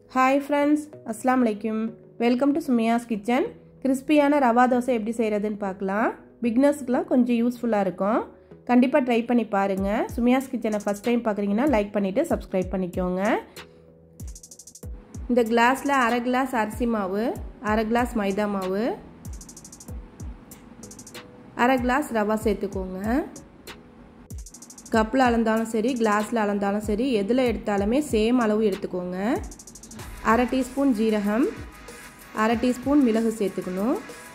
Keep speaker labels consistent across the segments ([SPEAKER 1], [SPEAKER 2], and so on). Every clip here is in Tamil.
[SPEAKER 1] ஹாய் ஃப்ரெண்ட்ஸ் அஸ்லாம் வலைக்கும் வெல்கம் டு சுமியாஸ் கிச்சன் கிறிஸ்பியான ரவா தோசை எப்படி செய்கிறதுன்னு பார்க்கலாம் பிக்னர்ஸ்க்குலாம் கொஞ்சம் யூஸ்ஃபுல்லாக இருக்கும் கண்டிப்பாக ட்ரை பண்ணி பாருங்கள் சுமியாஸ் கிச்சனை ஃபஸ்ட் டைம் பார்க்குறீங்கன்னா லைக் பண்ணிவிட்டு சப்ஸ்கிரைப் பண்ணிக்கோங்க இந்த கிளாஸில் அரை கிளாஸ் அரிசி மாவு அரை கிளாஸ் மைதா மாவு அரை கிளாஸ் ரவா சேர்த்துக்கோங்க கப்பில் அளந்தாலும் சரி கிளாஸில் அளந்தாலும் சரி எதில் எடுத்தாலுமே சேம் அளவு எடுத்துக்கோங்க அரை டீஸ்பூன் ஜீரகம் அரை டீஸ்பூன் மிளகு சேர்த்துக்கணும்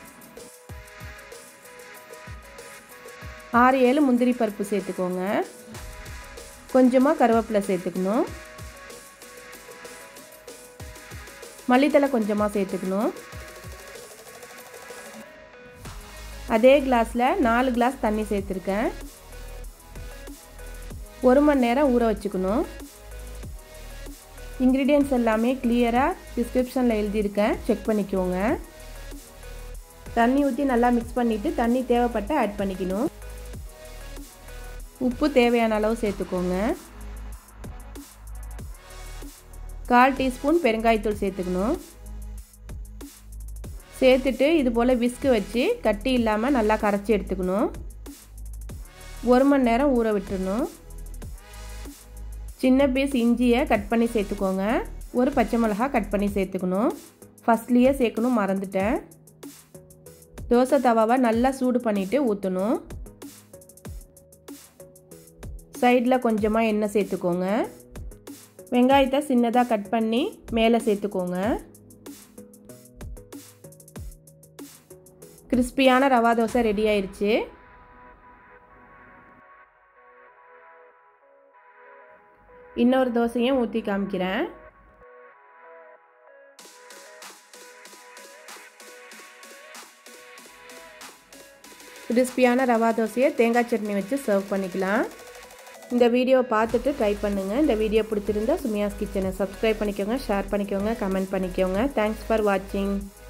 [SPEAKER 1] ஆறு ஏழு முந்திரி பருப்பு சேர்த்துக்கோங்க கொஞ்சமாக கருவேப்பிலை சேர்த்துக்கணும் மல்லித்தலை கொஞ்சமாக சேர்த்துக்கணும் அதே கிளாஸில் நாலு கிளாஸ் தண்ணி சேர்த்துருக்கேன் ஒரு மணி நேரம் ஊற வச்சுக்கணும் இன்க்ரீடியன்ஸ் எல்லாமே கிளியராக டிஸ்கிரிப்ஷனில் எழுதியிருக்கேன் செக் பண்ணிக்கோங்க தண்ணி ஊற்றி நல்லா மிக்ஸ் பண்ணிவிட்டு தண்ணி தேவைப்பட்ட ஆட் பண்ணிக்கணும் உப்பு தேவையான அளவு சேர்த்துக்கோங்க கால் டீஸ்பூன் பெருங்காயத்தூள் சேர்த்துக்கணும் சேர்த்துட்டு இது போல் விஸ்கு வச்சு கட்டி இல்லாமல் நல்லா கரைச்சி எடுத்துக்கணும் ஒரு மணி நேரம் ஊற விட்டுறணும் சின்ன பீஸ் இஞ்சியை கட் பண்ணி சேர்த்துக்கோங்க ஒரு பச்சை மிளகா கட் பண்ணி சேர்த்துக்கணும் ஃபஸ்ட்லேயே சேர்க்கணும் மறந்துட்டேன் தோசை தவாவை நல்லா சூடு பண்ணிவிட்டு ஊற்றணும் சைடில் கொஞ்சமாக எண்ணெய் சேர்த்துக்கோங்க வெங்காயத்தை சின்னதாக கட் பண்ணி மேலே சேர்த்துக்கோங்க கிறிஸ்பியான ரவா தோசை ரெடி ஆயிடுச்சு இன்னொரு தோசையும் ஊற்றி காமிக்கிறேன் கிறிஸ்பியான ரவா தோசையை தேங்காய் சட்னி வச்சு சர்வ் பண்ணிக்கலாம் இந்த வீடியோவை பார்த்துட்டு ட்ரை பண்ணுங்கள் இந்த வீடியோ பிடிச்சிருந்தா சுமியாஸ் கிச்சனை சப்ஸ்கிரைப் பண்ணிக்கோங்க ஷேர் பண்ணிக்கோங்க கமெண்ட் பண்ணிக்கோங்க தேங்க்ஸ் ஃபார் வாட்சிங்